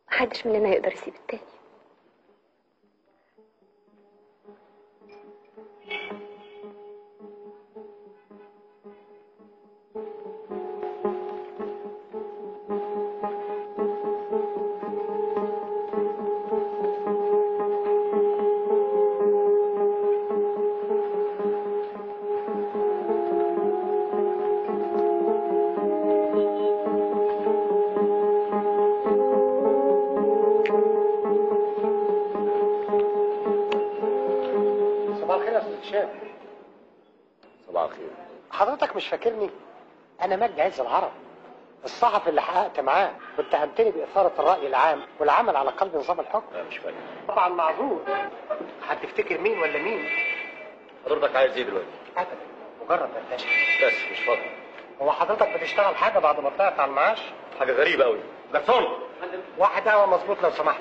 محدش مننا يقدر يسيب التاني صباح الخير يا استاذ هشام صباح الخير حضرتك مش فاكرني انا مجدي عز العرب الصحفي اللي حققت معاه واتهمتني باثاره الراي العام والعمل على قلب نظام الحكم لا مش فاكر طبعا معذور هتفتكر مين ولا مين حضرتك عايز ايه دلوقتي ابدا مجرد دردشه بس مش فاضي هو حضرتك بتشتغل حاجه بعد ما طلعت على المعاش حاجه غريبه قوي جرسون واحد قهوه مظبوط لو سمحت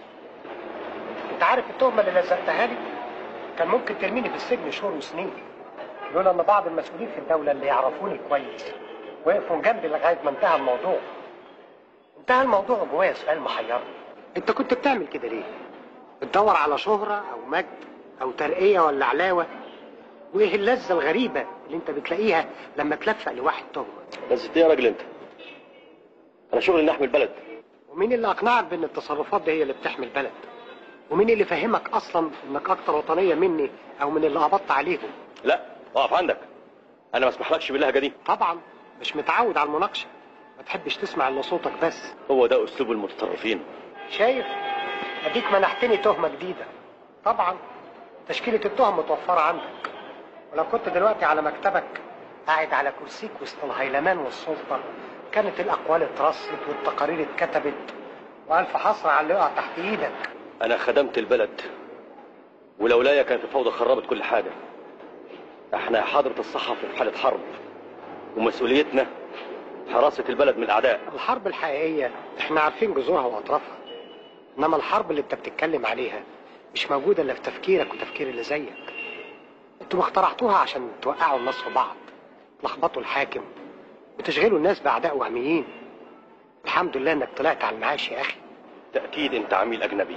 انت عارف التهمه اللي لزقتها لي كان ممكن ترميني في السجن شهور وسنين لولا ان بعض المسؤولين في الدوله اللي يعرفوني كويس وقفوا جنبي لغايه ما انتهى الموضوع انتهى الموضوع جوايا سؤال محيرني انت كنت بتعمل كده ليه بتدور على شهره او مجد او ترقيه ولا علاوه وايه اللذه الغريبه اللي انت بتلاقيها لما تلفق لواحد تهمه بس ايه يا راجل انت انا شغلي نحمي البلد ومين اللي اقنعك بان التصرفات دي هي اللي بتحمي البلد ومين اللي فهمك اصلا انك اكتر وطنيه مني او من اللي قبضت عليهم لا اقف عندك انا ما اسمحلكش باللهجه دي طبعا مش متعود على المناقشه ما تحبش تسمع الا صوتك بس هو ده اسلوب المتطرفين شايف اديك منحتني تهمه جديده طبعا تشكيله التهم متوفره عندك ولو كنت دلوقتي على مكتبك قاعد على كرسيك وسط الهيلمان والسلطه كانت الاقوال اترصت والتقارير اتكتبت والف حسره على اللي يقع تحت ايدك انا خدمت البلد ولولايا كانت الفوضى خربت كل حاجه احنا يا حضره الصحفي في حاله حرب ومسؤوليتنا حراسه البلد من الاعداء الحرب الحقيقيه احنا عارفين جذورها واطرافها انما الحرب اللي انت بتتكلم عليها مش موجوده الا في تفكيرك وتفكير اللي زيك انتوا اخترعتوها عشان توقعوا الناس في بعض تلخبطوا الحاكم وتشغلوا الناس باعداء وهميين الحمد لله انك طلعت على المعاش يا اخي تاكيد انت عميل اجنبي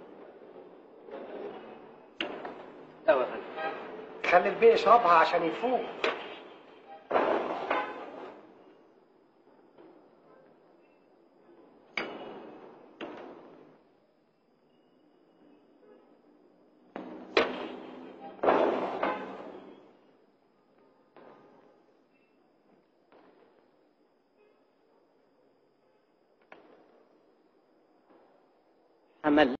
خلي البيه يشربها عشان يفوق عمل